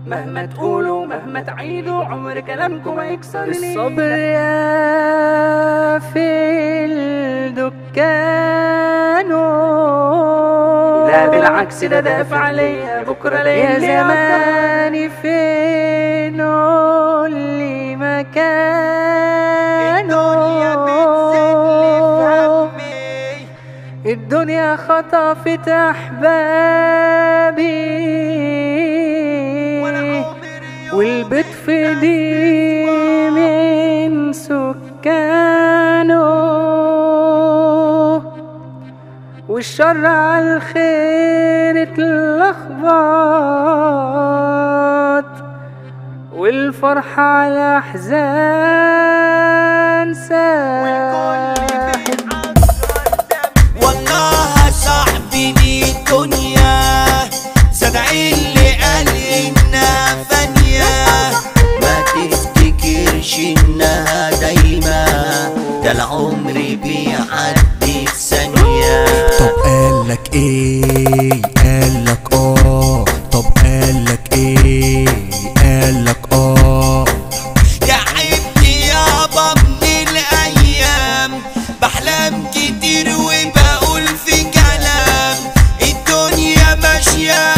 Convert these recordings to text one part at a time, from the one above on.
مهما تقولوا مهما تعيدوا عمر كلامكم ما يكسرني الصبر يا في الدكان لا بالعكس ده دافع عليا بكرة يا ليلي زماني فين قول لي مكانه الدنيا خطفت احبابي والبيت في دي من سكانه والشر على الخير اتلخبط والفرحة على أحزان ساحت والله صاحبي دي دنيا صدق اللي قال انها فانية ما تفتكرش انها دايما ده العمر بيعدي في ثانية طب قالك ايه قالك اه طب قالك ايه قالك اه تعبت يابا من الايام بحلم كتير وبقول في كلام الدنيا ماشية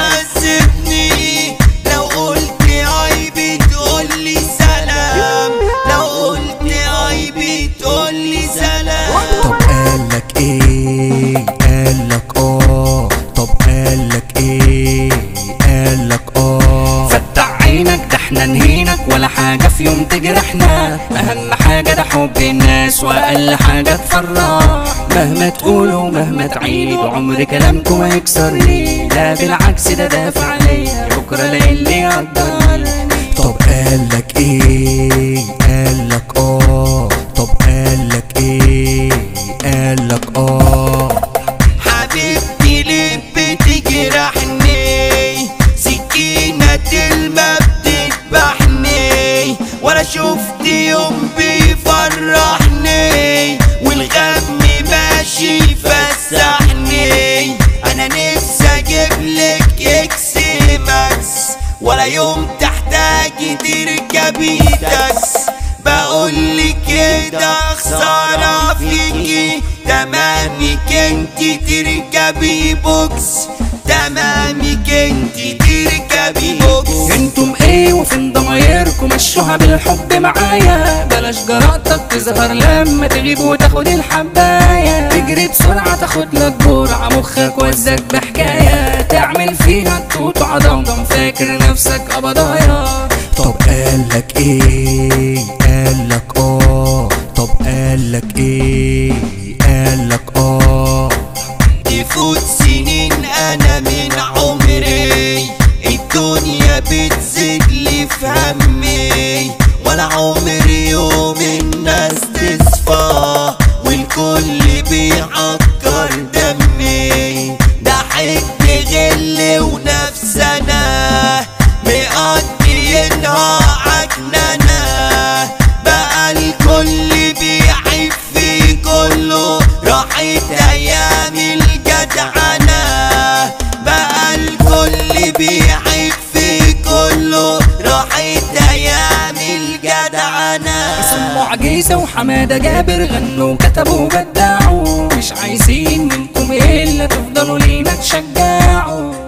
تعذبني لو قلت عيبي تقولي سلام لو قلت عيبي تقولي سلام طب قالك ايه قالك اه طب قالك ايه قالك اه فتح عينك ده احنا نهينك ولا حاجة في يوم تجرحنا أهم حاجة ده حب الناس وأقل حاجة تفرح مهما تقولوا مهما تعيدوا عمر كلامكم ما يكسرني لا بالعكس ده دافع عليا بكرة ليلي يقدرني طب قالك ايه قالك اه طب قالك ايه قالك اه حبيبتي ليه بتجرحني سكينة الماء بتذبحني ولا شفت يوم بيفرحني والغم ماشي يفسحني انا نفسي اجيب لك اكس ماكس ولا يوم تحتاجي تركبي تاكس بقولك كده خسارة فيكي تمامك انتي تركبي بوكس تمامك انتي تركبي بوكس انتم ايه وفين ضمايركم مشوها بالحب معايا بلاش جرأتك تظهر لما تغيب وتاخد الحباية تجري بسرعة تاخد لك جرعة مخك وزك بحكاية تعمل فيها التوت وعضمضم فاكر نفسك قبضايا طب قالك ايه قالك اه طب قالك ايه قالك اه تفوت سنين انا من عمري الدنيا بتزيد لي في همي ولا عمري يوم الناس تصفى والكل بيعكر دمي ده حب غل ونفسنا مقضيينها عكننا بقى الكل بيعيب في كله راحت ايام الجدعنة بقى الكل بيعيب في كله راحت ايام الجدعنة اسم معجزة وحمادة جابر غنوا كتبوا بدعوا مش عايزين منكم الا تفضلوا لينا تشجعوا